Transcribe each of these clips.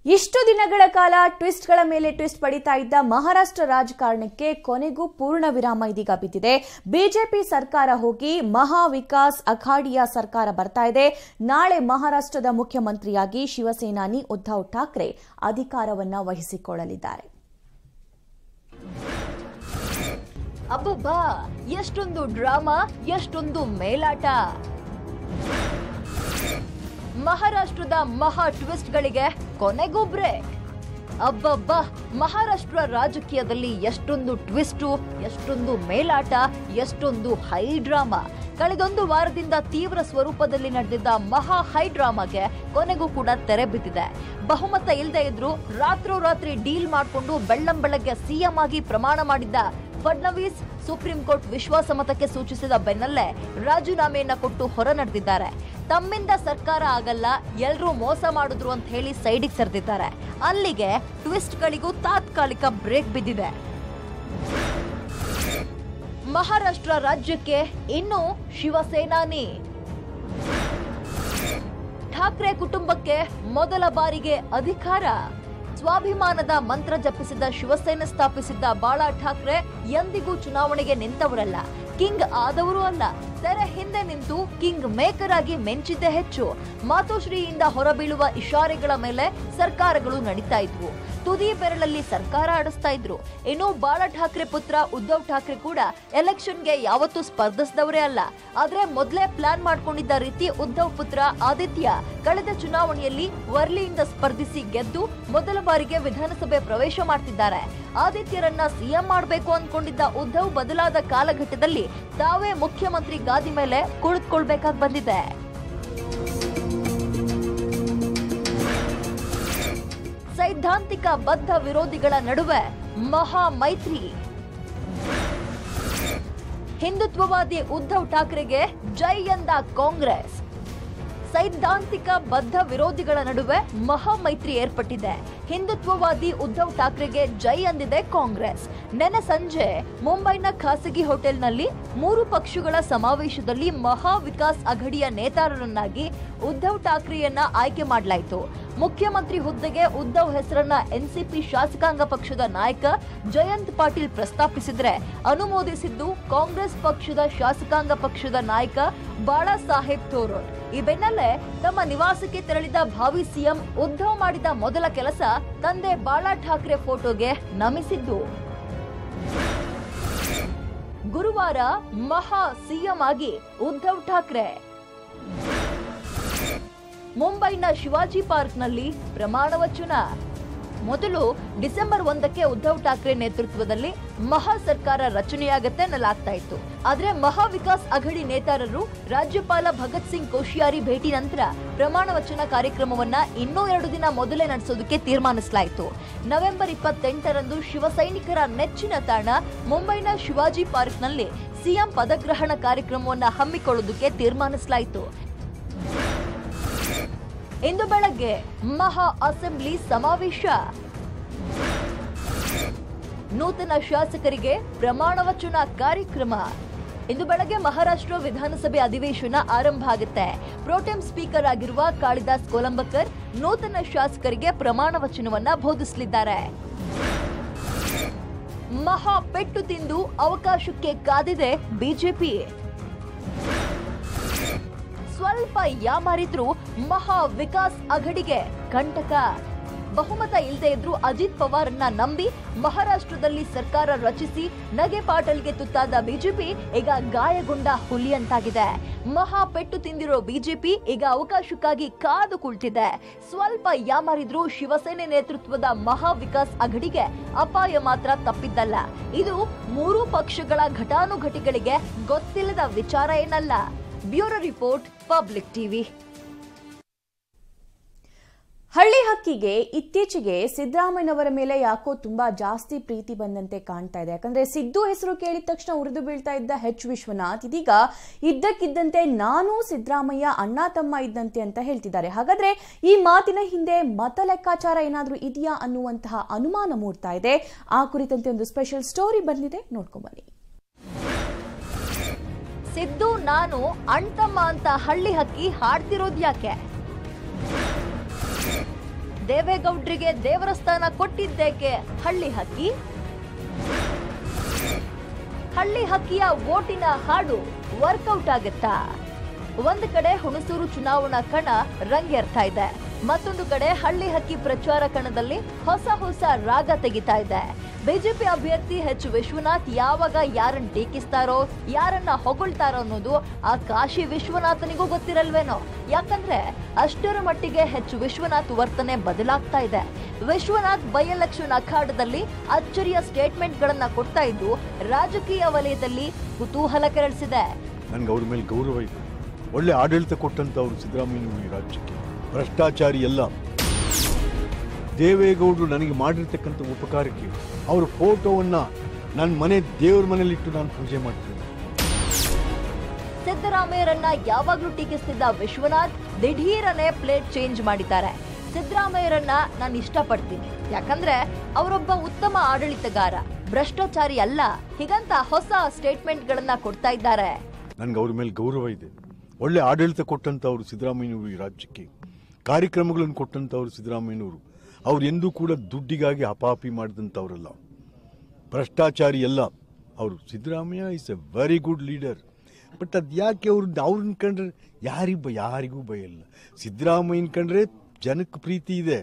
ಇಷ್ಟು ದಿನಗಳ ಕಾಲ ಟ್ವಿಸ್ಟ್ಗಳ ಮೇಲೆ ಟ್ವಿಸ್ಟ್ ಪಡಿತಾ ಇದ್ದ ಮಹಾರಾಷ್ಟ್ರ ರಾಜಕಾರಣಕ್ಕೆ ಕೊನೆಗೂ ಪೂರ್ಣ ವಿರಾಮ ಇದೀಗ ಬಿದ್ದಿದೆ ಬಿಜೆಪಿ ಸರ್ಕಾರ ಹೋಗಿ ಮಹಾ ವಿಕಾಸ್ ಅಖಾಡಿಯ ಸರ್ಕಾರ ಬರ್ತಾ ಇದೆ ನಾಳೆ ಮಹಾರಾಷ್ಟ್ರದ ಮುಖ್ಯಮಂತ್ರಿಯಾಗಿ ಶಿವಸೇನಾನಿ ಉದ್ಧವ್ ಠಾಕ್ರೆ ಅಧಿಕಾರವನ್ನ ವಹಿಸಿಕೊಳ್ಳಲಿದ್ದಾರೆ ಅಬ್ಬಬ್ಬಾ ಎಷ್ಟೊಂದು ಡ್ರಾಮಾ ಎಷ್ಟೊಂದು ಮೇಲಾಟ ಮಹಾರಾಷ್ಟ್ರದ ಮಹಾ ಟ್ವಿಸ್ಟ್ಗಳಿಗೆ ಕೊನೆಗೂ ಬ್ರೇಕ್ ಅಬ್ಬಬ್ಬಾ ಮಹಾರಾಷ್ಟ್ರ ರಾಜಕೀಯದಲ್ಲಿ ಎಷ್ಟೊಂದು ಟ್ವಿಸ್ಟು ಎಷ್ಟೊಂದು ಮೇಲಾಟ ಎಷ್ಟೊಂದು ಹೈ ಡ್ರಾಮಾ ಕಳೆದೊಂದು ವಾರದಿಂದ ತೀವ್ರ ಸ್ವರೂಪದಲ್ಲಿ ನಡೆದಿದ್ದ ಮಹಾ ಹೈ ಡ್ರಾಮಾಗೆ ಕೊನೆಗೂ ಕೂಡ ತೆರೆ ಬಿದ್ದಿದೆ ಬಹುಮತ ಇಲ್ಲದೆ ಇದ್ರು ರಾತ್ರೋರಾತ್ರಿ ಡೀಲ್ ಮಾಡಿಕೊಂಡು ಬೆಳ್ಳಂ ಬೆಳಗ್ಗೆ ಸಿಎಂ ಆಗಿ ಪ್ರಮಾಣ ಮಾಡಿದ್ದ ಫಡ್ನವೀಸ್ ಸುಪ್ರೀಂ ಕೋರ್ಟ್ ವಿಶ್ವಾಸಮತಕ್ಕೆ ಸೂಚಿಸಿದ ಬೆನ್ನಲ್ಲೇ ರಾಜೀನಾಮೆಯನ್ನ ಕೊಟ್ಟು ಹೊರ ನಡೆದಿದ್ದಾರೆ ತಮ್ಮಿಂದ ಸರ್ಕಾರ ಆಗಲ್ಲ ಎಲ್ರೂ ಮೋಸ ಮಾಡಿದ್ರು ಅಂತ ಹೇಳಿ ಸೈಡಿಗೆ ಸರಿದಿದ್ದಾರೆ ಅಲ್ಲಿಗೆ ಟ್ವಿಸ್ಟ್ಗಳಿಗೂ ತಾತ್ಕಾಲಿಕ ಬ್ರೇಕ್ ಬಿದ್ದಿದೆ ಮಹಾರಾಷ್ಟ್ರ ರಾಜ್ಯಕ್ಕೆ ಇನ್ನು ಶಿವಸೇನಾನಿ ಠಾಕ್ರೆ ಕುಟುಂಬಕ್ಕೆ ಮೊದಲ ಬಾರಿಗೆ ಅಧಿಕಾರ ಸ್ವಾಭಿಮಾನದ ಮಂತ್ರ ಜಪಿಸಿದ ಶಿವಸೇನೆ ಸ್ಥಾಪಿಸಿದ್ದ ಬಾಳಾ ಠಾಕ್ರೆ ಎಂದಿಗೂ ಚುನಾವಣೆಗೆ ನಿಂತವರಲ್ಲ ಕಿಂಗ್ ಆದವರು ಅಲ್ಲ ತೆರೆ ಹಿಂದೆ ನಿಂತು ಕಿಂಗ್ ಮೇಕರ್ ಆಗಿ ಮೆಂಚಿದ್ದೇ ಹೆಚ್ಚು ಮಾತೋಶ್ರೀಯಿಂದ ಹೊರಬೀಳುವ ಇಶಾರೆಗಳ ಮೇಲೆ ಸರ್ಕಾರಗಳು ನಡೀತಾ ಇದ್ವು ತುದಿ ಬೆರಳಲ್ಲಿ ಸರ್ಕಾರ ಆಡಿಸ್ತಾ ಇದ್ರು ಇನ್ನು ಬಾಳ ಠಾಕ್ರೆ ಪುತ್ರ ಉದ್ಧವ್ ಠಾಕ್ರೆ ಕೂಡ ಎಲೆಕ್ಷನ್ಗೆ ಯಾವತ್ತೂ ಸ್ಪರ್ಧಿಸಿದವರೇ ಅಲ್ಲ ಆದ್ರೆ ಮೊದಲೇ ಪ್ಲಾನ್ ಮಾಡ್ಕೊಂಡಿದ್ದ ರೀತಿ ಉದ್ಧವ್ ಪುತ್ರ ಆದಿತ್ಯ ಕಳೆದ ಚುನಾವಣೆಯಲ್ಲಿ ವರ್ಲಿಯಿಂದ ಸ್ಪರ್ಧಿಸಿ ಗೆದ್ದು ಮೊದಲ ಬಾರಿಗೆ ವಿಧಾನಸಭೆ ಪ್ರವೇಶ ಮಾಡ್ತಿದ್ದಾರೆ ಆದಿತ್ಯರನ್ನ ಸಿಎಂ ಮಾಡಬೇಕು ಅನ್ಕೊಂಡಿದ್ದ ಉದ್ಧವ್ ಬದಲಾದ ಕಾಲಘಟ್ಟದಲ್ಲಿ ತಾವೇ ಮುಖ್ಯಮಂತ್ರಿ ಗಾದಿ ಮೇಲೆ ಕುಳಿತುಕೊಳ್ಬೇಕಾಗಿ ಬಂದಿದೆ ಸೈದ್ಧಾಂತಿಕ ಬದ್ಧ ವಿರೋಧಿಗಳ ನಡುವೆ ಮಹಾ ಮೈತ್ರಿ ಹಿಂದುತ್ವವಾದಿ ಉದ್ಧವ್ ಠಾಕ್ರೆಗೆ ಜೈ ಎಂದ ಕಾಂಗ್ರೆಸ್ ಸೈದ್ಧಾಂತಿಕ ಬದ್ಧ ವಿರೋಧಿಗಳ ನಡುವೆ ಮಹಾ ಮೈತ್ರಿ ಏರ್ಪಟ್ಟಿದೆ ಹಿಂದುತ್ವವಾದಿ ಉದ್ಧವ್ ಠಾಕ್ರೆಗೆ ಜೈ ಅಂದಿದೆ ಕಾಂಗ್ರೆಸ್ ನೆನೆ ಸಂಜೆ ಮುಂಬೈನ ಖಾಸಗಿ ಹೋಟೆಲ್ನಲ್ಲಿ ಮೂರು ಪಕ್ಷಗಳ ಸಮಾವೇಶದಲ್ಲಿ ಮಹಾ ವಿಕಾಸ್ ಅಘಡಿಯ ನೇತಾರರನ್ನಾಗಿ ಉದ್ಧವ್ ಠಾಕ್ರೆಯನ್ನ ಆಯ್ಕೆ ಮಾಡಲಾಯಿತು ಮುಖ್ಯಮಂತ್ರಿ ಹುದ್ದೆಗೆ ಉದ್ಧವ್ ಹೆಸರನ್ನ ಎನ್ಸಿಪಿ ಶಾಸಕಾಂಗ ಪಕ್ಷದ ನಾಯಕ ಜಯಂತ್ ಪಾಟೀಲ್ ಪ್ರಸ್ತಾಪಿಸಿದ್ರೆ ಅನುಮೋದಿಸಿದ್ದು ಕಾಂಗ್ರೆಸ್ ಪಕ್ಷದ ಶಾಸಕಾಂಗ ಪಕ್ಷದ ನಾಯಕ ಬಾಳಾ ಸಾಹೇಬ್ ಥೋರೋಟ್ ಈ ಬೆನ್ನಲ್ಲೇ ತಮ್ಮ ನಿವಾಸಕ್ಕೆ ತೆರಳಿದ ಭಾವಿ ಸಿಎಂ ಉದ್ಧವ್ ಮಾಡಿದ ಮೊದಲ ಕೆಲಸ ತಂದೆ ಬಾಳಾ ಠಾಕ್ರೆ ಫೋಟೋಗೆ ನಮಿಸಿದ್ದು ಗುರುವಾರ ಮಹಾ ಸಿಎಂ ಆಗಿ ಉದ್ಧವ್ ಠಾಕ್ರೆ ಮುಂಬೈನ ಶಿವಾಜಿ ಪಾರ್ಕ್ನಲ್ಲಿ ಪ್ರಮಾಣ ವಚನ ಮೊದಲು ಡಿಸೆಂಬರ್ ಒಂದಕ್ಕೆ ಉದ್ಧವ್ ಠಾಕ್ರೆ ನೇತೃತ್ವದಲ್ಲಿ ಮಹಾ ಸರ್ಕಾರ ರಚನೆಯಾಗತ್ತೆ ಅನ್ನಲಾಗ್ತಾ ಇತ್ತು ಆದ್ರೆ ಮಹಾ ವಿಕಾಸ್ ಅಘಡಿ ನೇತಾರರು ರಾಜ್ಯಪಾಲ ಭಗತ್ ಸಿಂಗ್ ಕೋಶಿಯಾರಿ ಭೇಟಿ ನಂತರ ಪ್ರಮಾಣ ವಚನ ಕಾರ್ಯಕ್ರಮವನ್ನ ಇನ್ನೂ ಎರಡು ದಿನ ಮೊದಲೇ ನಡೆಸೋದಕ್ಕೆ ತೀರ್ಮಾನಿಸಲಾಯಿತು ನವೆಂಬರ್ ಇಪ್ಪತ್ತೆಂಟರಂದು ಶಿವಸೈನಿಕರ ನೆಚ್ಚಿನ ತಾಣ ಮುಂಬೈನ ಶಿವಾಜಿ ಪಾರ್ಕ್ನಲ್ಲಿ ಸಿಎಂ ಪದಗ್ರಹಣ ಕಾರ್ಯಕ್ರಮವನ್ನ ಹಮ್ಮಿಕೊಳ್ಳೋದಕ್ಕೆ ತೀರ್ಮಾನಿಸಲಾಯಿತು ಇಂದು ಬೆಳಗ್ಗೆ ಮಹಾ ಅಸೆಂಬ್ಲಿ ಸಮಾವೇಶ ನೂತನ ಶಾಸಕರಿಗೆ ಪ್ರಮಾಣ ವಚನ ಕಾರ್ಯಕ್ರಮ ಇಂದು ಬೆಳಗ್ಗೆ ಮಹಾರಾಷ್ಟ್ರ ವಿಧಾನಸಭೆ ಅಧಿವೇಶನ ಆರಂಭ ಆಗುತ್ತೆ ಪ್ರೋಟೆಂ ಸ್ಪೀಕರ್ ಆಗಿರುವ ಕಾಳಿದಾಸ್ ಕೋಲಂಬಕರ್ ನೂತನ ಶಾಸಕರಿಗೆ ಪ್ರಮಾಣ ವಚನವನ್ನ ಬೋಧಿಸಲಿದ್ದಾರೆ ಮಹಾ ಪೆಟ್ಟು ತಿಂದು ಅವಕಾಶಕ್ಕೆ ಕಾದಿದೆ ಬಿಜೆಪಿ ಸ್ವಲ್ಪ ಯಾಮಾರಿದ್ರು ಮಹಾ ವಿಕಾಸ್ ಅಘಡಿಗೆ ಕಂಟಕ ಬಹುಮತ ಇಲ್ಲದೆ ಇದ್ರು ಅಜಿತ್ ಪವಾರ್ನ ನಂಬಿ ಮಹಾರಾಷ್ಟ್ರದಲ್ಲಿ ಸರ್ಕಾರ ರಚಿಸಿ ನಗೆ ಪಾಟಲ್ಗೆ ತುತ್ತಾದ ಬಿಜೆಪಿ ಈಗ ಗಾಯಗೊಂಡ ಹುಲಿಯಂತಾಗಿದೆ ಮಹಾ ಪೆಟ್ಟು ತಿಂದಿರೋ ಬಿಜೆಪಿ ಈಗ ಅವಕಾಶಕ್ಕಾಗಿ ಕಾದು ಕುಳಿತಿದೆ ಸ್ವಲ್ಪ ಯಾಮಾರಿದ್ರು ಶಿವಸೇನೆ ನೇತೃತ್ವದ ಮಹಾ ವಿಕಾಸ್ ಅಘಡಿಗೆ ಅಪಾಯ ಮಾತ್ರ ತಪ್ಪಿದ್ದಲ್ಲ ಇದು ಮೂರೂ ಪಕ್ಷಗಳ ಘಟಾನುಘಟಿಗಳಿಗೆ ಗೊತ್ತಿಲ್ಲದ ವಿಚಾರ ಏನಲ್ಲ ಬ್ಯೂರೋ ರಿಪೋರ್ಟ್ ಪಬ್ಲಿಕ್ ಟಿವಿ ಹಳ್ಳಿ ಹಕ್ಕಿಗೆ ಇತ್ತೀಚೆಗೆ ಸಿದ್ದರಾಮಯ್ಯನವರ ಮೇಲೆ ಯಾಕೋ ತುಂಬಾ ಜಾಸ್ತಿ ಪ್ರೀತಿ ಬಂದಂತೆ ಕಾಣ್ತಾ ಇದೆ ಯಾಕಂದ್ರೆ ಸಿದ್ದು ಹೆಸರು ಕೇಳಿದ ತಕ್ಷಣ ಉರಿದು ಬೀಳ್ತಾ ಇದ್ದ ಎಚ್ ವಿಶ್ವನಾಥ್ ಇದೀಗ ಇದ್ದಕ್ಕಿದ್ದಂತೆ ನಾನು ಸಿದ್ದರಾಮಯ್ಯ ಅಣ್ಣ ತಮ್ಮ ಇದ್ದಂತೆ ಅಂತ ಹೇಳ್ತಿದ್ದಾರೆ ಹಾಗಾದ್ರೆ ಈ ಮಾತಿನ ಹಿಂದೆ ಮತ ಲೆಕ್ಕಾಚಾರ ಏನಾದ್ರೂ ಇದೆಯಾ ಅನ್ನುವಂತಹ ಅನುಮಾನ ಮೂಡ್ತಾ ಇದೆ ಆ ಕುರಿತಂತೆ ಒಂದು ಸ್ಪೆಷಲ್ ಸ್ಟೋರಿ ಬಂದಿದೆ ನೋಡ್ಕೊಂಬನ್ನಿ ಸಿದ್ದು ನಾನು ಅಣ್ತಮ್ಮ ಅಂತ ಹಳ್ಳಿ ಹಕ್ಕಿ ಹಾಡ್ತಿರೋದ್ ಯಾಕೆ ದೇವೇಗೌಡ್ರಿಗೆ ದೇವರ ಸ್ಥಾನ ಕೊಟ್ಟಿದ್ದೇಕೆ ಹಳ್ಳಿ ಹಕ್ಕಿ ಹಳ್ಳಿ ಹಕ್ಕಿಯ ಓಟಿನ ಹಾಡು ವರ್ಕೌಟ್ ಆಗುತ್ತಾ ಒಂದು ಕಡೆ ಹುಣಸೂರು ಚುನಾವಣಾ ಕಣ ರಂಗೇರ್ತಾ ಇದೆ ಮತ್ತೊಂದು ಕಡೆ ಹಳ್ಳಿ ಹಕ್ಕಿ ಪ್ರಚಾರ ಕಣದಲ್ಲಿ ಹೊಸ ಹೊಸ ರಾಗ ತೆಗಿತಾ ಇದೆ ಬಿಜೆಪಿ ಅಭ್ಯರ್ಥಿ ಎಚ್ ವಿಶ್ವನಾಥ್ ಯಾವಾಗ ಯಾರನ್ನ ಟೀಕಿಸ್ತಾರೋ ಯಾರನ್ನ ಹೊಗಳ್ತಾರೋ ಅನ್ನೋದು ಆ ಕಾಶಿ ವಿಶ್ವನಾಥನಿಗೂ ಗೊತ್ತಿರಲ್ವೇನೋ ಯಾಕಂದ್ರೆ ಅಷ್ಟರ ಮಟ್ಟಿಗೆ ಎಚ್ ವಿಶ್ವನಾಥ್ ವರ್ತನೆ ಬದಲಾಗ್ತಾ ಇದೆ ವಿಶ್ವನಾಥ್ ಬೈ ಎಲೆಕ್ಷನ್ ಅಖಾಡದಲ್ಲಿ ಅಚ್ಚರಿಯ ಸ್ಟೇಟ್ಮೆಂಟ್ ಗಳನ್ನ ಕೊಡ್ತಾ ಇದ್ದು ರಾಜಕೀಯ ವಲಯದಲ್ಲಿ ಕುತೂಹಲ ಕೆರಳಿಸಿದೆ ನನಗೆ ಅವ್ರ ಮೇಲೆ ಗೌರವ ಇದೆ ಒಳ್ಳೆ ಆಡಳಿತ ಕೊಟ್ಟಂತವ್ರು ಸಿದ್ದರಾಮಯ್ಯ ಈ ರಾಜ್ಯಕ್ಕೆ ಭ್ರಷ್ಟಾಚಾರಿ ಎಲ್ಲ ದೇವೇಗೌಡರು ನನಗೆ ಮಾಡಿರ್ತಕ್ಕಂಥ ಉಪಕಾರಕ್ಕೆ ಅವ್ರ ಫೋಟೋವನ್ನ ನನ್ನ ಮನೆ ದೇವ್ರ ಮನೇಲಿಟ್ಟು ನಾನು ಪೂಜೆ ಮಾಡ್ತೀನಿ ಸಿದ್ದರಾಮಯ್ಯರನ್ನ ಯಾವಾಗ್ಲೂ ಟೀಕಿಸ್ತಿದ್ದ ವಿಶ್ವನಾಥ್ ದಿಢೀರನೆ ಪ್ಲೇಟ್ ಚೇಂಜ್ ಮಾಡಿದ್ದಾರೆ ಸಿದ್ದರಾಮಯ್ಯರನ್ನ ನಾನು ಇಷ್ಟಪಡ್ತೀನಿ ಯಾಕಂದ್ರೆ ಅವರೊಬ್ಬ ಉತ್ತಮ ಆಡಳಿತಗಾರ ಭ್ರಷ್ಟಾಚಾರಿ ಅಲ್ಲ ಹೀಗಂತ ಹೊಸ ಸ್ಟೇಟ್ಮೆಂಟ್ ಗಳನ್ನ ಕೊಡ್ತಾ ಇದ್ದಾರೆ ನನಗೆ ಅವ್ರ ಮೇಲೆ ಗೌರವ ಇದೆ ಒಳ್ಳೆ ಆಡಳಿತ ಕೊಟ್ಟಂತವ್ರು ಸಿದ್ದರಾಮಯ್ಯನವರು ಈ ರಾಜ್ಯಕ್ಕೆ ಕಾರ್ಯಕ್ರಮಗಳನ್ನು ಕೊಟ್ಟಂತವ್ರು ಸಿದ್ದರಾಮಯ್ಯನವರು ಅವ್ರು ಎಂದೂ ಕೂಡ ದುಡ್ಡಿಗಾಗಿ ಹಪಾಪಿ ಮಾಡಿದಂಥವ್ರಲ್ಲ ಭ್ರಷ್ಟಾಚಾರಿ ಎಲ್ಲ ಅವರು Siddaramaiah is a very good leader but ಅದು ಯಾಕೆ ಅವ್ರು ಅವ್ರನ್ನ ಕಂಡ್ರೆ ಯಾರಿಗೂ ಭಯ ಯಾರಿಗೂ ಭಯ ಇಲ್ಲ ಸಿದ್ದರಾಮಯ್ಯನ ಕಂಡ್ರೆ ಜನಕ್ಕೆ ಪ್ರೀತಿ ಇದೆ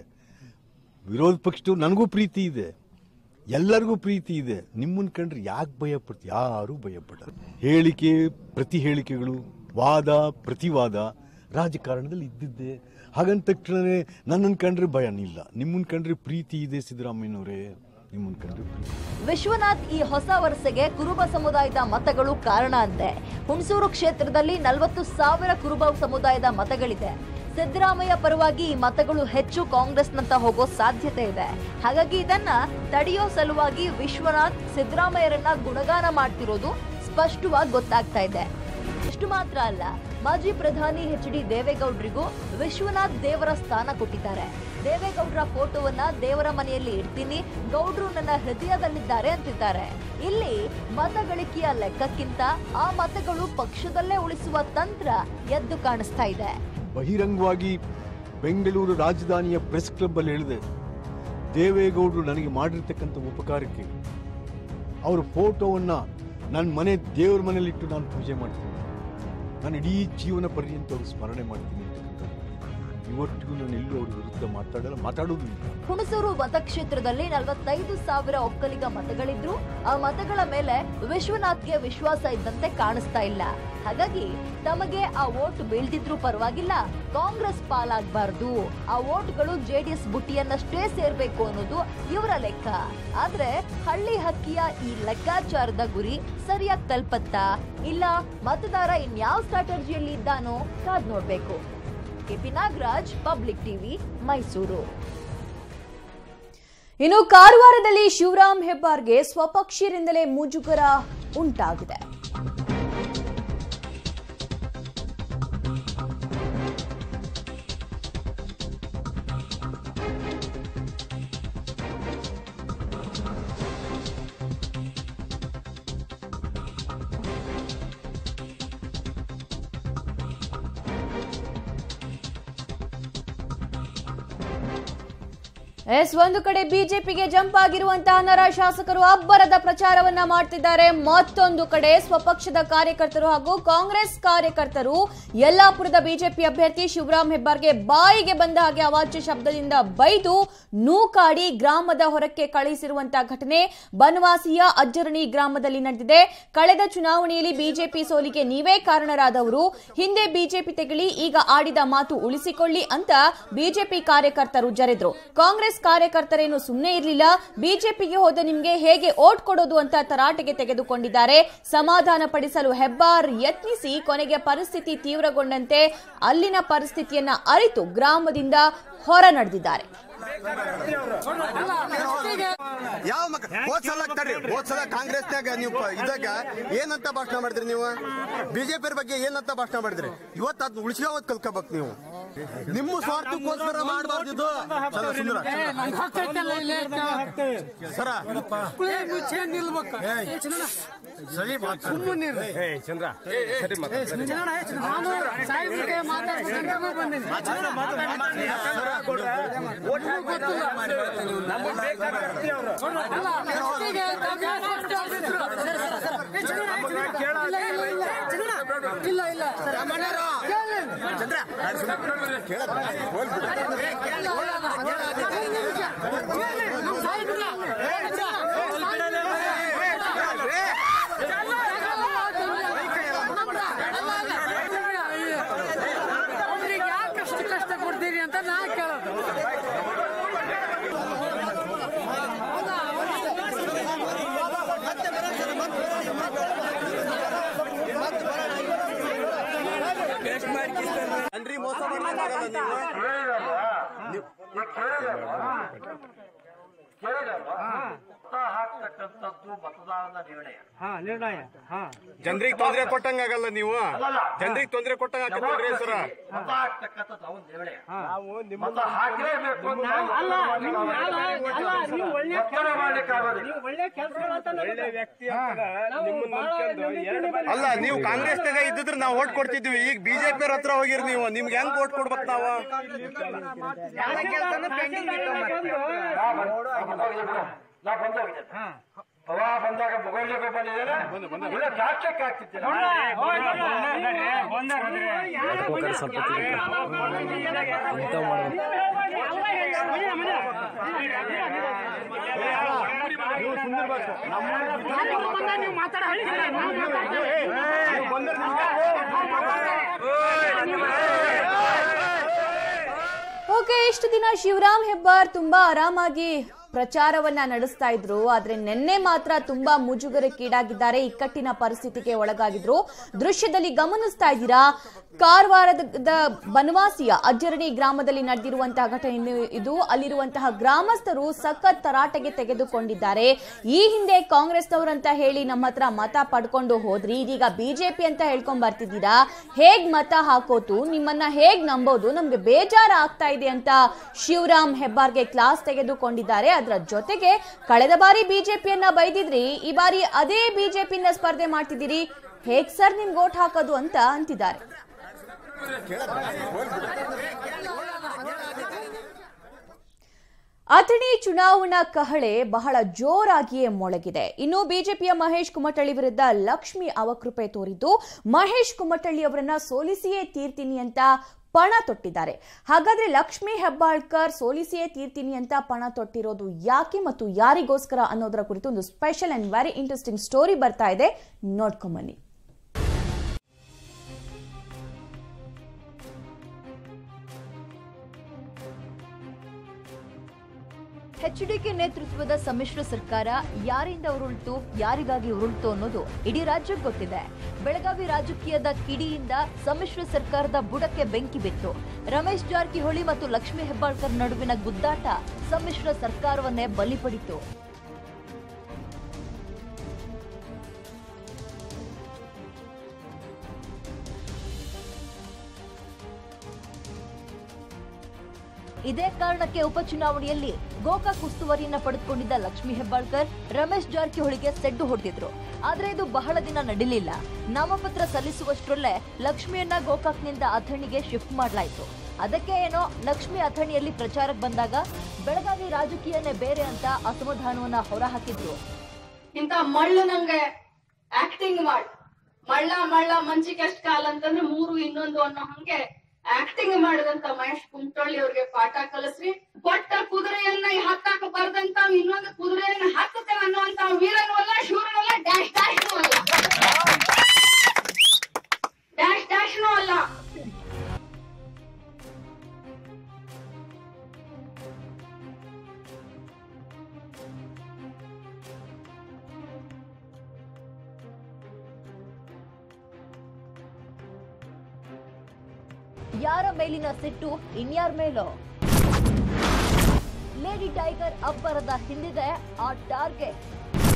ವಿರೋಧ ಪಕ್ಷದವ್ರು ನನಗೂ ಪ್ರೀತಿ ಇದೆ ಎಲ್ಲರಿಗೂ ಪ್ರೀತಿ ಇದೆ ನಿಮ್ಮನ್ನ ಕಂಡ್ರೆ ಯಾಕೆ ಭಯ ಪಡ್ತಿ ಯಾರೂ ಭಯ ಪಡಲ್ಲ ಹೇಳಿಕೆ ಪ್ರತಿ ಹೇಳಿಕೆಗಳು ವಾದ ಪ್ರತಿವಾದ ರಾಜಕಾರಣದಲ್ಲಿ ಇದ್ದಿದ್ದೆ ಹಾಗಂತ ತಕ್ಷಣವೇ ನನ್ನನ್ನು ಕಂಡ್ರೆ ಭಯ ಇಲ್ಲ ನಿಮ್ಮನ್ನ ಕಂಡ್ರೆ ಪ್ರೀತಿ ಇದೆ ಸಿದ್ದರಾಮಯ್ಯನವರೇ ನಿಮ್ಮನ್ನ ಕಂಡ್ರೆ ಪ್ರೀತಿ ವಿಶ್ವನಾಥ್ ಈ ಹೊಸ ವರಸೆಗೆ ಕುರುಬ ಸಮುದಾಯದ ಮತಗಳು ಕಾರಣ ಅಂತೆ ಹುಣಸೂರು ಕ್ಷೇತ್ರದಲ್ಲಿ ನಲವತ್ತು ಸಾವಿರ ಕುರುಬ ಸಮುದಾಯದ ಮತಗಳಿದೆ ಸಿದ್ದರಾಮಯ್ಯ ಪರವಾಗಿ ಈ ಮತಗಳು ಹೆಚ್ಚು ಕಾಂಗ್ರೆಸ್ನಂತ ಹೋಗೋ ಸಾಧ್ಯತೆ ಇದೆ ಹಾಗಾಗಿ ಇದನ್ನ ತಡೆಯೋ ಸಲುವಾಗಿ ವಿಶ್ವನಾಥ್ ಸಿದ್ದರಾಮಯ್ಯರನ್ನ ಗುಣಗಾನ ಮಾಡ್ತಿರೋದು ಸ್ಪಷ್ಟವಾಗಿ ಗೊತ್ತಾಗ್ತಾ ಇದೆ ಇಷ್ಟು ಮಾತ್ರ ಅಲ್ಲ ಮಾಜಿ ಪ್ರಧಾನಿ ಎಚ್ ಡಿ ದೇವೇಗೌಡರಿಗೂ ವಿಶ್ವನಾಥ್ ದೇವರ ಸ್ಥಾನ ಕೊಟ್ಟಿದ್ದಾರೆ ದೇವೇಗೌಡರ ಫೋಟೋವನ್ನ ದೇವರ ಮನೆಯಲ್ಲಿ ಇಡ್ತೀನಿ ಗೌಡ್ರು ನನ್ನ ಹೃದಯದಲ್ಲಿದ್ದಾರೆ ಅಂತಿದ್ದಾರೆ ಇಲ್ಲಿ ಮತಗಳಿಕೆಯ ಲೆಕ್ಕಕ್ಕಿಂತ ಆ ಮತಗಳು ಪಕ್ಷದಲ್ಲೇ ಉಳಿಸುವ ತಂತ್ರ ಎದ್ದು ಕಾಣಿಸ್ತಾ ಇದೆ ಬಹಿರಂಗವಾಗಿ ಬೆಂಗಳೂರು ರಾಜಧಾನಿಯ ಪ್ರೆಸ್ ಕ್ಲಬ್ ಅಲ್ಲಿ ಹೇಳಿದೆ ದೇವೇಗೌಡರು ನನಗೆ ಮಾಡಿರ್ತಕ್ಕಂಥ ಉಪಕಾರಕ್ಕೆ ಅವ್ರ ಫೋಟೋವನ್ನ ನನ್ನ ಮನೆ ದೇವ್ರ ಮನೇಲಿಟ್ಟು ನಾನು ಪೂಜೆ ಮಾಡ್ತೀನಿ ನಾನು ಇಡೀ ಜೀವನ ಪರ್ಯಂತ ಅವ್ರು ಸ್ಮರಣೆ ಮಾಡ್ತೀನಿ ಅಂತಕ್ಕಂಥದ್ದು ಇವತ್ತಿಗೂ ನಾನು ಎಲ್ಲೂ ಅವ್ರ ವಿರುದ್ಧ ಮಾತಾಡಲ್ಲ ಮಾತಾಡೋದು ಇಲ್ಲ ಹುಣಸೂರು ಮತಕ್ಷೇತ್ರದಲ್ಲಿ ನಲವತ್ತೈದು ಸಾವಿರ ಒಕ್ಕಲಿಗ ಮತಗಳಿದ್ರು ಆ ಮತಗಳ ಮೇಲೆ ವಿಶ್ವನಾಥ್ಗೆ ವಿಶ್ವಾಸ ಇದ್ದಂತೆ ಕಾಣಿಸ್ತಾ ಇಲ್ಲ ಹಾಗಾಗಿ ತಮಗೆ ಆ ವೋಟ್ ಬೀಳ್ದಿದ್ರು ಪರವಾಗಿಲ್ಲ ಕಾಂಗ್ರೆಸ್ ಪಾಲಾಗಬಾರ್ದು ಆ ವೋಟ್ಗಳು ಜೆಡಿಎಸ್ ಬುಟ್ಟಿಯನ್ನಷ್ಟೇ ಸೇರ್ಬೇಕು ಅನ್ನೋದು ಇವರ ಲೆಕ್ಕ ಆದ್ರೆ ಹಳ್ಳಿ ಹಕ್ಕಿಯ ಈ ಲೆಕ್ಕಾಚಾರದ ಗುರಿ ಸರಿಯಾಗಿ ತಲುಪತ್ತಾ ಇಲ್ಲ ಮತದಾರ ಇನ್ಯಾವ ಸ್ಟ್ರಾಟಜಿಯಲ್ಲಿ ಇದ್ದಾನೋ ಕಾದ್ ನೋಡ್ಬೇಕು KP Nagaraj public TV Mysuru ಇನ್ನು ಕಾರವಾರದಲ್ಲಿ ಶಿವರಾಮ್ ಹೆಬ್ಬಾರ್ಗೆ ಸ್ವಪಕ್ಷೀಯರಿಂದಲೇ ಮುಜುಗರ ಉಂಟಾಗಿದೆ ಎಸ್ ಒಂದು ಕಡೆ ಬಿಜೆಪಿಗೆ ಜಂಪ್ ಆಗಿರುವಂತಹ ನರ ಶಾಸಕರು ಅಬ್ಬರದ ಪ್ರಚಾರವನ್ನ ಮಾಡ್ತಿದ್ದಾರೆ ಮತ್ತೊಂದು ಕಡೆ ಸ್ವಪಕ್ಷದ ಕಾರ್ಯಕರ್ತರು ಹಾಗೂ ಕಾಂಗ್ರೆಸ್ ಕಾರ್ಯಕರ್ತರು ಯಲ್ಲಾಪುರದ ಬಿಜೆಪಿ ಅಭ್ಯರ್ಥಿ ಶಿವರಾಮ್ ಹೆಬ್ಬಾರ್ಗೆ ಬಾಯಿಗೆ ಬಂದ ಹಾಗೆ ಅವಾಚ್ಯ ಶಬ್ದದಿಂದ ಬೈದು ನೂಕಾಡಿ ಗ್ರಾಮದ ಹೊರಕ್ಕೆ ಕಳುಹಿಸಿರುವಂತಹ ಘಟನೆ ಬನವಾಸಿಯ ಅಜ್ಜರಣಿ ಗ್ರಾಮದಲ್ಲಿ ನಡೆದಿದೆ ಕಳೆದ ಚುನಾವಣೆಯಲ್ಲಿ ಬಿಜೆಪಿ ಸೋಲಿಗೆ ನೀವೇ ಕಾರಣರಾದವರು ಹಿಂದೆ ಬಿಜೆಪಿ ತೆಗಳಿ ಈಗ ಆಡಿದ ಮಾತು ಉಳಿಸಿಕೊಳ್ಳಿ ಅಂತ ಬಿಜೆಪಿ ಕಾರ್ಯಕರ್ತರು ಜರೆದ್ರು ಕಾಂಗ್ರೆಸ್ ಕಾರ್ಯಕರ್ತರೇನು ಸುಮ್ಮನೆ ಇರಲಿಲ್ಲ ಬಿಜೆಪಿಗೆ ಹೋದ ನಿಮ್ಗೆ ಹೇಗೆ ಓಟ್ ಕೊಡೋದು ಅಂತ ತರಾಟೆಗೆ ತೆಗೆದುಕೊಂಡಿದ್ದಾರೆ ಸಮಾಧಾನ ಪಡಿಸಲು ಹೆಬ್ಬಾರ್ ಯತ್ನಿಸಿ ಕೊನೆಗೆ ಪರಿಸ್ಥಿತಿ ತೀವ್ರಗೊಂಡಂತೆ ಅಲ್ಲಿನ ಪರಿಸ್ಥಿತಿಯನ್ನ ಅರಿತು ಗ್ರಾಮದಿಂದ ಹೊರ ನಡೆದಿದ್ದಾರೆ ಯಾವ ಮಕ್ಕ ಹೋದ್ ಸಲ ತಡ್ರಿ ಹೋದ್ ಸಲ ಕಾಂಗ್ರೆಸ್ನಾಗ ನೀವು ಪ- ಇದ್ದಾಗ ಏನಂತ ಭಾಷಣ ಮಾಡಿದ್ರಿ ನೀವು ಬಿಜೆಪಿ ಬಗ್ಗೆ ಏನಂತ ಭಾಷಣ ಮಾಡಿದ್ರಿ ಇವತ್ತು ಅದ್ ಉಳಿಸ್ಕೋವತ್ ಕಲ್ಕೋಬೇಕು ನೀವು ನಿಮ್ಮ ಸ್ವಾರ್ಥಕ್ಕೋಸ್ಕರ ಮಾಡಬಾರ್ದು ಇದು ಚಂದ್ರ ಸುಂದರ ಸರ ಅವ್ರಿಗೆ ಯಾಕಷ್ಟು ಕಷ್ಟ ಕೊಡ್ತೀರಿ ಅಂತ ನಾ ಕೇಳೋದು ಅನ್ರಿ ಮೋಸ ಮಾಡಕ್ಕಾಗಲ್ಲ ನೀವು ಹಾಕ್ತಕ್ಕಂಥದ್ದು ಮತದಾನದ ನಿರ್ಣಯ ಹಾ ನಿರ್ಣಯ ಹಾ ಜನರಿಗೆ ತೊಂದರೆ ಕೊಟ್ಟಂಗಾಗಲ್ಲ ನೀವು ಜನರಿಗೆ ತೊಂದರೆ ಕೊಟ್ಟಂಗ ಹಾಕತ್ತಲ್ರಿ ಸರ ಮತ ಹಾಕ್ತಕ್ಕಂಥದ್ದು ಅವನ ನಿರ್ಣಯ ಮತ ಹಾಕಲೇಬೇಕು ಅಂತ ಅಲ್ಲ ನೀವು ಅಲ್ಲ, ಅಲ್ಲ, ನೀವು ಒಳ್ಳೆ ಒತ್ತಡ ಮಾಡ್ಲಿಕ್ಕಾಗೋದಿಲ್ಲ ನೀವು ಒಳ್ಳೆ ಕೆಲಸಗಳು ಅಂತ ಒಳ್ಳೆ ವ್ಯಕ್ತಿ ಅಲ್ಲ ನೀವು ಕಾಂಗ್ರೆಸ್ನಾಗ ಇದ್ದಿದ್ರೆ ನಾವು ಓಟ್ ಕೊಡ್ತಿದ್ವಿ ಈಗ ಬಿಜೆಪಿ ಹತ್ರ ಹೋಗಿರಿ ನೀವು ನಿಮ್ಗೆ ಹೆಂಗ್ ಓಟ್ ಕೊಡ್ಬೇಕು ನಾವು ನಾ ಬಂದೋಗಿದೆ ಪ್ರವಾಹ ಬಂದಾಗ ಮುಗೈಲಿಗೆ ಬಂದಿದ್ದೇನೆ ಇಲ್ಲ ಸಾಕ್ಷ್ಯಕ್ಕೆ ಆಗ್ತಿದ್ದಿಲ್ಲ ನೀವು ಮಾತಾಡ ಓಕೆ ಇಷ್ಟು ದಿನ ಶಿವರಾಮ್ ಹೆಬ್ಬಾರ್ ತುಂಬಾ ಆರಾಮಾಗಿ ಪ್ರಚಾರವನ್ನ ನಡೆಸ್ತಾ ಇದ್ರು ಆದ್ರೆ ನಿನ್ನೆ ಮಾತ್ರ ತುಂಬಾ ಮುಜುಗರಕ್ಕೀಡಾಗಿದ್ದಾರೆ ಇಕ್ಕಟ್ಟಿನ ಪರಿಸ್ಥಿತಿಗೆ ಒಳಗಾಗಿದ್ರು ದೃಶ್ಯದಲ್ಲಿ ಗಮನಿಸ್ತಾ ಇದ್ದೀರಾ ಕಾರವಾರದ ಬನವಾಸಿಯ ಅಜ್ಜರಣಿ ಗ್ರಾಮದಲ್ಲಿ ನಡೆದಿರುವಂತಹ ಘಟನೆ ಇದು ಅಲ್ಲಿರುವಂತಹ ಗ್ರಾಮಸ್ಥರು ಸಖತ್ ತರಾಟೆಗೆ ತೆಗೆದುಕೊಂಡಿದ್ದಾರೆ ಈ ಹಿಂದೆ ಕಾಂಗ್ರೆಸ್ನವರಂತ ಹೇಳಿ ನಮ್ಮ ಹತ್ರ ಮತ ಪಡ್ಕೊಂಡು ಹೋದ್ರಿ ಇದೀಗ ಬಿಜೆಪಿ ಅಂತ ಹೇಳ್ಕೊಂಡ್ ಬರ್ತಿದ್ದೀರಾ ಹೇಗ್ ಮತ ಹಾಕೋತು ನಿಮ್ಮನ್ನ ಹೇಗ್ ನಂಬೋದು ನಮ್ಗೆ ಬೇಜಾರ ಆಗ್ತಾ ಇದೆ ಅಂತ ಶಿವರಾಮ್ ಹೆಬ್ಬಾರ್ಗೆ ಕ್ಲಾಸ್ ತೆಗೆದುಕೊಂಡಿದ್ದಾರೆ ಅದರ ಜೊತೆಗೆ ಕಳೆದ ಬಾರಿ ಬಿಜೆಪಿಯನ್ನ ಬೈದಿದ್ರಿ ಈ ಬಾರಿ ಅದೇ ಬಿಜೆಪಿಯಿಂದ ಸ್ಪರ್ಧೆ ಮಾಡ್ತಿದ್ದೀರಿ ಹೇಗ್ ಸರ್ ನಿಮ್ಗೆ ಓಟ್ ಹಾಕೋದು ಅಂತ ಅಂತಿದ್ದಾರೆ ಅಥಣಿ ಚುನಾವಣಾ ಕಹಳೆ ಬಹಳ ಜೋರಾಗಿಯೇ ಮೊಳಗಿದೆ ಇನ್ನು ಬಿಜೆಪಿಯ ಮಹೇಶ್ ಕುಮಟಳ್ಳಿ ವಿರುದ್ಧ ಲಕ್ಷ್ಮಿ ಅವಕೃಪೆ ತೋರಿದ್ದು ಮಹೇಶ್ ಕುಮಟಳ್ಳಿ ಅವರನ್ನ ಸೋಲಿಸಿಯೇ ತೀರ್ತೀನಿ ಅಂತ ಪಣ ತೊಟ್ಟಿದ್ದಾರೆ ಹಾಗಾದ್ರೆ ಲಕ್ಷ್ಮಿ ಹೆಬ್ಬಾಳ್ಕರ್ ಸೋಲಿಸಿಯೇ ತೀರ್ತೀನಿ ಅಂತ ಪಣ ತೊಟ್ಟಿರೋದು ಯಾಕೆ ಮತ್ತು ಯಾರಿಗೋಸ್ಕರ ಅನ್ನೋದರ ಕುರಿತು ಒಂದು special and very interesting story ಬರ್ತಾ ಇದೆ ನೋಡ್ಕೊಂಬನ್ನಿ ಎಚ್ಡಿಕೆ ನೇತೃತ್ವದ ಸಮ್ಮಿಶ್ರ ಸರ್ಕಾರ ಯಾರಿಂದ ಉರುಳ್ತು ಯಾರಿಗಾಗಿ ಉರುಳ್ತು ಅನ್ನೋದು ಇಡೀ ರಾಜ್ಯಕ್ಕೆ ಗೊತ್ತಿದೆ ಬೆಳಗಾವಿ ರಾಜಕೀಯದ ಕಿಡಿಯಿಂದ ಸಮ್ಮಿಶ್ರ ಸರ್ಕಾರದ ಬುಡಕ್ಕೆ ಬೆಂಕಿ ಬಿತ್ತು ರಮೇಶ್ ಜಾರಕಿಹೊಳಿ ಮತ್ತು ಲಕ್ಷ್ಮೀ ಹೆಬ್ಬಾಳ್ಕರ್ ನಡುವಿನ ಗುದ್ದಾಟ ಸಮ್ಮಿಶ್ರ ಸರ್ಕಾರವನ್ನೇ ಬಲಿ ಪಡಿತು ಇದೇ ಕಾರಣಕ್ಕೆ ಉಪಚುನಾವಣೆಯಲ್ಲಿ ಗೋಕಾಕ್ ಉಸ್ತುವಾರಿಯನ್ನ ಪಡೆದುಕೊಂಡಿದ್ದ ಲಕ್ಷ್ಮೀ ಹೆಬ್ಬಾಳ್ಕರ್ ರಮೇಶ್ ಜಾರಕಿಹೊಳಿಗೆ ಸೆಡ್ಡು ಹೊಡೆದಿದ್ರು ಆದ್ರೆ ಇದು ಬಹಳ ದಿನ ನಡೀಲಿಲ್ಲ ನಾಮಪತ್ರ ಸಲ್ಲಿಸುವಷ್ಟರಲ್ಲೇ ಲಕ್ಷ್ಮಿಯನ್ನ ಗೋಕಾಕ್ನಿಂದ ಅಥಣಿಗೆ ಶಿಫ್ಟ್ ಮಾಡಲಾಯಿತು ಅದಕ್ಕೆ ಏನೋ ಲಕ್ಷ್ಮಿ ಅಥಣಿಯಲ್ಲಿ ಪ್ರಚಾರಕ್ಕೆ ಬಂದಾಗ ಬೆಳಗಾವಿ ರಾಜಕೀಯನೇ ಬೇರೆ ಅಂತ ಅಸಮಾಧಾನವನ್ನ ಹೊರಹಾಕಿದ್ರು ಇಂತ ಮಳ್ಳು ನಂಗೆ ಆಕ್ಟಿಂಗ್ ಮಾಡ್ ಮಳ್ಳ ಮಳ್ಳ ಮಂಚಿಗೆ ಎಷ್ಟ್ ಕಾಲ ಅಂತಂದ್ರೆ ಮೂರು ಇನ್ನೊಂದು ಅನ್ನೋ ಹಂಗೆ ಆಕ್ಟಿಂಗ್ ಮಾಡಿದಂತ ಮಹೇಶ್ ಕುಮಟಳ್ಳಿ ಅವ್ರಿಗೆ ಪಾಠ ಕಲಿಸ್ರಿ ಕೊಟ್ಟ ಕುದುರೆಯನ್ನ ಹತ್ತಾಕ ಬರ್ದಂತ ಇನ್ನೊಂದು ಕುದುರೆಯನ್ನ ಹತ್ತುತ್ತೇವೆ ಅನ್ನುವಂತ ವೀರನೂ ಅಲ್ಲ ಶೂರನೂ ಅಲ್ಲ ಡ್ಯಾಶ್ ಡ್ಯಾಶ್ನೂ ಅಲ್ಲ ಡ್ಯಾಶ್ ಡ್ಯಾಶ್ನೂ ಅಲ್ಲ ಯಾರ ಮೇಲಿನ ಸಿಟ್ಟು ಇನ್ಯಾರ ಮೇಲೋ ಲೇಡಿ ಟೈಗರ್ ಅಬ್ಬರದ ಹಿಂದಿದೆ ಆ ಟಾರ್ಗೆಟ್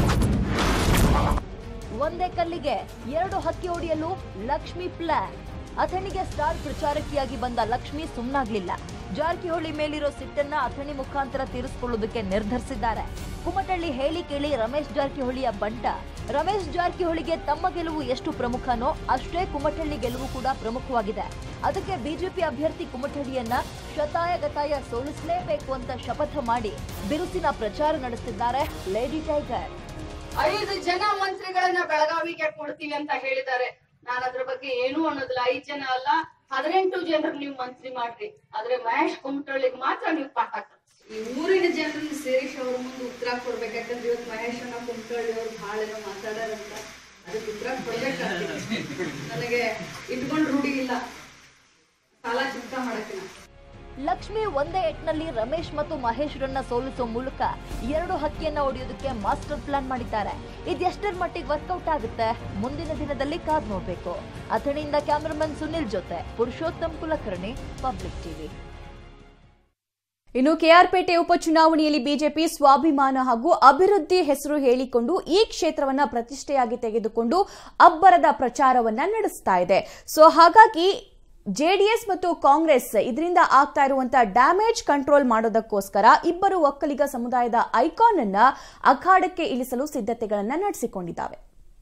ಒಂದೇ ಕಲ್ಲಿಗೆ ಎರಡು ಹಕ್ಕಿ ಹೊಡೆಯಲು ಲಕ್ಷ್ಮಿ ಪ್ಲಾನ್ ಅಥಣಿಗೆ ಸ್ಟಾರ್ ಪ್ರಚಾರಕಿಯಾಗಿ ಬಂದ ಲಕ್ಷ್ಮಿ ಸುಮ್ನಾಗ್ಲಿಲ್ಲ ಜಾರಕಿಹೊಳಿ ಮೇಲಿರೋ ಸಿಟ್ಟನ್ನ ಅಥಣಿ ಮುಖಾಂತರ ತೀರಿಸಿಕೊಳ್ಳುವುದಕ್ಕೆ ನಿರ್ಧರಿಸಿದ್ದಾರೆ ಕುಮಟಳ್ಳಿ ಹೇಳಿ ಕೇಳಿ ರಮೇಶ್ ಜಾರಕಿಹೊಳಿಯ ಬಂಟ ರಮೇಶ್ ಜಾರಕಿಹೊಳಿಗೆ ತಮ್ಮ ಗೆಲುವು ಎಷ್ಟು ಪ್ರಮುಖನೋ ಅಷ್ಟೇ ಕುಮಟಳ್ಳಿ ಗೆಲುವು ಕೂಡ ಪ್ರಮುಖವಾಗಿದೆ ಅದಕ್ಕೆ ಬಿಜೆಪಿ ಅಭ್ಯರ್ಥಿ ಕುಮಟಳ್ಳಿಯನ್ನ ಶತಾಯ ಗತಾಯ ಸೋಲಿಸಲೇಬೇಕು ಅಂತ ಶಪಥ ಮಾಡಿ ಬಿರುಸಿನ ಪ್ರಚಾರ ನಡೆಸಿದ್ದಾರೆ ಲೇಡಿ ಟೈಗರ್ ಐದು ಜನ ಮಂತ್ರಿಗಳನ್ನ ಬೆಳಗಾವಿಗೆ ಕೊಡ್ತೀವಿ ಅಂತ ಹೇಳಿದ್ದಾರೆ ನಾನು ಅದ್ರ ಬಗ್ಗೆ ಏನೂ ಅನ್ನೋದಿಲ್ಲ ಐದ್ ಜನ ಅಲ್ಲ ಹದಿನೆಂಟು ಜನರು ನೀವು ಮಂತ್ರಿ ಮಾಡ್ರಿ ಆದ್ರೆ ಮಹೇಶ್ ಕುಮಟಳ್ಳಿಗೆ ಮಾತ್ರ ನೀವು ಪಾಠ ಕಲಿಸಿ. ಈ ಊರಿನ ಜನರನ್ನ ಸೇರಿಸಿ ಅವ್ರ ಮುಂದೆ ಉತ್ತರ ಕೊಡ್ಬೇಕು ಯಾಕಂದ್ರೆ ಇವತ್ತು ಮಹೇಶ್ ಅನ್ನ ಕುಮಟಳ್ಳಿ ಅವ್ರು ಬಹಳ ಏನೋ ಮಾತಾಡಾರಂತ ಅದಕ್ಕೆ ಉತ್ತರ ಕೊಡ್ಬೇಕಾಗ್ತದೆ ನನಗೆ ಇಟ್ಕೊಂಡು ರೂಢಿ ಇಲ್ಲ ಸಾಲ ಚಿಂತ ಮಾಡಕ್ಕೆ ನಾನು ಲಕ್ಷ್ಮಿ ಒಂದೇ ಎಟ್ನಲ್ಲಿ ರಮೇಶ್ ಮತ್ತು ಮಹೇಶ್ರನ್ನ ಸೋಲಿಸೋ ಮೂಲಕ ಎರಡು ಹಕ್ಕಿಯನ್ನ ಹೊಡೆಯೋದಕ್ಕೆ ಮಾಸ್ಟರ್ ಪ್ಲಾನ್ ಮಾಡಿದ್ದಾರೆ ಇದೆಷ್ಟರ ಮಟ್ಟಿಗೆ ವರ್ಕೌಟ್ ಆಗುತ್ತೆ ಮುಂದಿನ ದಿನದಲ್ಲಿ ಕಾದ್ ನೋಡ್ಬೇಕು ಅಥಣಿಯಿಂದ ಕ್ಯಾಮರಾಮನ್ ಸುನಿಲ್ ಜೊತೆ ಪುರುಷೋತ್ತಮ್ ಕುಲಕರ್ಣಿ ಪಬ್ಲಿಕ್ ಟಿವಿ ಇನ್ನು ಕೆಆರ್ಪೇಟೆ ಉಪಚುನಾವಣೆಯಲ್ಲಿ ಬಿಜೆಪಿ ಸ್ವಾಭಿಮಾನ ಹಾಗೂ ಅಭಿವೃದ್ಧಿ ಹೆಸರು ಹೇಳಿಕೊಂಡು ಈ ಕ್ಷೇತ್ರವನ್ನ ಪ್ರತಿಷ್ಠೆಯಾಗಿ ತೆಗೆದುಕೊಂಡು ಅಬ್ಬರದ ಪ್ರಚಾರವನ್ನ ನಡೆಸ್ತಾ ಇದೆ ಸೊ ಹಾಗಾಗಿ ಜೆಡಿಎಸ್ ಮತ್ತು ಕಾಂಗ್ರೆಸ್ ಇದರಿಂದ ಆಗ್ತಾ ಇರುವಂತಹ ಡ್ಯಾಮೇಜ್ ಕಂಟ್ರೋಲ್ ಮಾಡೋದಕ್ಕೋಸ್ಕರ ಇಬ್ಬರು ಒಕ್ಕಲಿಗ ಸಮುದಾಯದ ಐಕಾನ್ ಅನ್ನ ಅಖಾಡಕ್ಕೆ ಇಳಿಸಲು ಸಿದ್ಧತೆಗಳನ್ನ ನಡೆಸಿಕೊಂಡಿದ್ದಾವೆ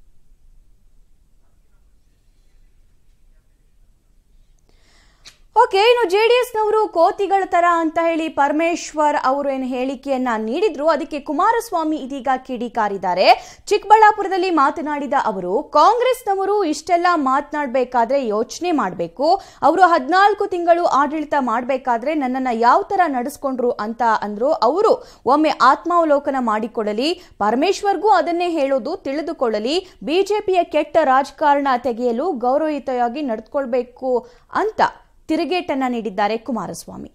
ಓಕೆ ಇನ್ನು ಜೆಡಿಎಸ್ನವರು ಕೋತಿಗಳ ತರ ಅಂತ ಹೇಳಿ ಪರಮೇಶ್ವರ್ ಅವರು ಏನು ಹೇಳಿಕೆಯನ್ನ ನೀಡಿದ್ರು ಅದಕ್ಕೆ ಕುಮಾರಸ್ವಾಮಿ ಇದೀಗ ಕಿಡಿಕಾರಿದ್ದಾರೆ ಚಿಕ್ಕಬಳ್ಳಾಪುರದಲ್ಲಿ ಮಾತನಾಡಿದ ಅವರು ಕಾಂಗ್ರೆಸ್ನವರು ಇಷ್ಟೆಲ್ಲ ಮಾತನಾಡಬೇಕಾದ್ರೆ ಯೋಚನೆ ಮಾಡಬೇಕು ಅವರು ಹದಿನಾಲ್ಕು ತಿಂಗಳು ಆಡಳಿತ ಮಾಡಬೇಕಾದ್ರೆ ನನ್ನನ್ನ ಯಾವ ತರ ನಡೆಸ್ಕೊಂಡ್ರು ಅಂತ ಅಂದ್ರು ಅವರು ಒಮ್ಮೆ ಆತ್ಮಾವಲೋಕನ ಮಾಡಿಕೊಳ್ಳಲಿ ಪರಮೇಶ್ವರ್ಗೂ ಅದನ್ನೇ ಹೇಳೋದು ತಿಳಿದುಕೊಳ್ಳಲಿ ಬಿಜೆಪಿಯ ಕೆಟ್ಟ ರಾಜಕಾರಣ ತೆಗೆಯಲು ಗೌರವಯುತವಾಗಿ ನಡೆದುಕೊಳ್ಬೇಕು ಅಂತ ತಿರುಗೇಟನ್ನ ನೀಡಿದ್ದಾರೆ ಕುಮಾರಸ್ವಾಮಿ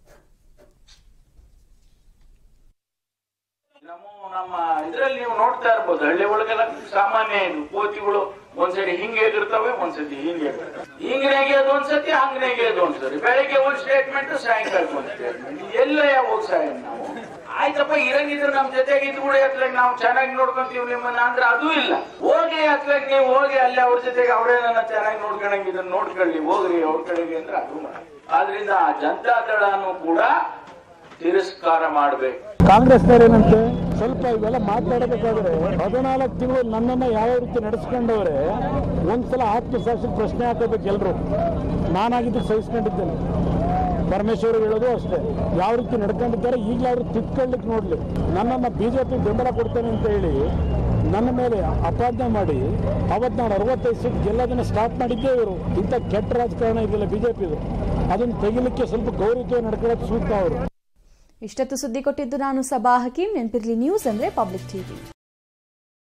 ನಮ್ಮ ನಮ್ಮ ಇದ್ರಲ್ಲಿ ನೀವು ನೋಡ್ತಾ ಇರ್ಬೋದು ಹಳ್ಳಿ ಒಳಗೆಲ್ಲ ಸಾಮಾನ್ಯ ಇದು ಕೋತಿಗಳು ಒಂದ್ಸರಿ ಹಿಂಗೆ ಎಗಿರ್ತವೆ ಒಂದ್ಸತಿ ಹಿಂಗೆ ಎಗಿರ್ತವೆ. ಹಿಂಗ್ ನೆಗೆಯೋದು ಒಂದ್ಸತಿ ಹಂಗ್ ನೆಗೆಯೋದು ಒಂದ್ಸರಿ ಬೆಳಿಗ್ಗೆ ಒಂದ್ ಸ್ಟೇಟ್ಮೆಂಟ್ ಸಾಯಂಕಾಲಕ್ಕೆ ಒಂದ್ ಸ್ಟೇಟ್ಮೆಂಟ್ ಎಲ್ಲ ಯಾವಾಗ ಸಾಯ ನಾವು ಆಯ್ತಪ್ಪ ಇರಂಗಿದ್ರೆ ನಮ್ ಜೊತೆಗೆ ಇದ್ಬಿಡಿ ಅತ್ಲಾಗ ನಾವು ಚೆನ್ನಾಗಿ ನೋಡ್ಕೊಂತೀವಿ ನಿಮ್ಮನ್ನ ಅಂದ್ರೆ ಅದು ಇಲ್ಲ ಹೋಗಿ ಅತ್ಲಾಗ ನೀವು ಹೋಗಿ ಅಲ್ಲಿ ಅವ್ರ ಜೊತೆಗೆ ಅವರೇ ನನ್ನ ಚೆನ್ನಾಗಿ ನೋಡ್ಕೊಳಂಗಿದ್ರೆ ನೋಡ್ಕೊಳ್ಳಿ ಹೋಗ್ರಿ ಅವ್ರ ಕಡೆಗೆ ಅಂದ್ರೆ ಅದು ಮಾಡಿ ಆದ್ರಿಂದ ಆ ಜನತಾ ದಳನು ಕೂಡ ತಿರಸ್ಕಾರ ಮಾಡ್ಬೇಕು ಕಾಂಗ್ರೆಸ್ನವ್ರೇನಂತೆ ಸ್ವಲ್ಪ ಇವೆಲ್ಲ ಮಾತಾಡಬೇಕಾದ್ರೆ ಹದಿನಾಲ್ಕು ತಿಂಗಳು ನನ್ನನ್ನ ಯಾವ ರೀತಿ ನಡೆಸ್ಕೊಂಡವ್ರೆ ಒಂದ್ಸಲ ಆತ್ಮಸಾಕ್ಷಿ ಪ್ರಶ್ನೆ ಹಾಕಬೇಕು ಎಲ್ರು ನಾನಾಗಿದ್ದು ಸಹಿಸ್ಕೊಂಡಿದ್ದೇನೆ ಪರಮೇಶ್ವರ್ ಹೇಳೋದು ಅಷ್ಟೇ ಯಾವ ರೀತಿ ನಡ್ಕೊಂಡಿದ್ದಾರೆ ಈಗಲೇ ಅವರು ತಿದ್ಕೊಳ್ಳಿಕ್ಕೆ ನೋಡ್ಲಿ ನನ್ನನ್ನ ಬಿಜೆಪಿ ಬೆಂಬಲ ಕೊಡ್ತೇನೆ ಅಂತ ಹೇಳಿ ನನ್ನ ಮೇಲೆ ಅಪಾದನೆ ಮಾಡಿ ಅವತ್ತು ನಾನು ಅರವತ್ತೈದು ಸೀಟ್ ಗೆಲ್ಲೋದನ್ನ ಸ್ಟಾರ್ಟ್ ಮಾಡಿದ್ದೇ ಇವರು ಇಂಥ ಕೆಟ್ಟ ರಾಜಕಾರಣ ಇದೆಯಲ್ಲ ಬಿಜೆಪಿದು ಅದನ್ನು ತೆಗಿಲಿಕ್ಕೆ ಸ್ವಲ್ಪ ಗೌರವ ನಡ್ಕೊಳ್ಳೋದು ಸೂಕ್ತ ಅವರು ಇಷ್ಟೊತ್ತು ಸುದ್ದಿ ಕೊಟ್ಟಿದ್ದು ನಾನು ಸಬಾ ಹಕೀಂ ನೆನಪಿರ್ಲಿ ನ್ಯೂಸ್ ಅಂದ್ರೆ ಪಬ್ಲಿಕ್ ಟಿವಿ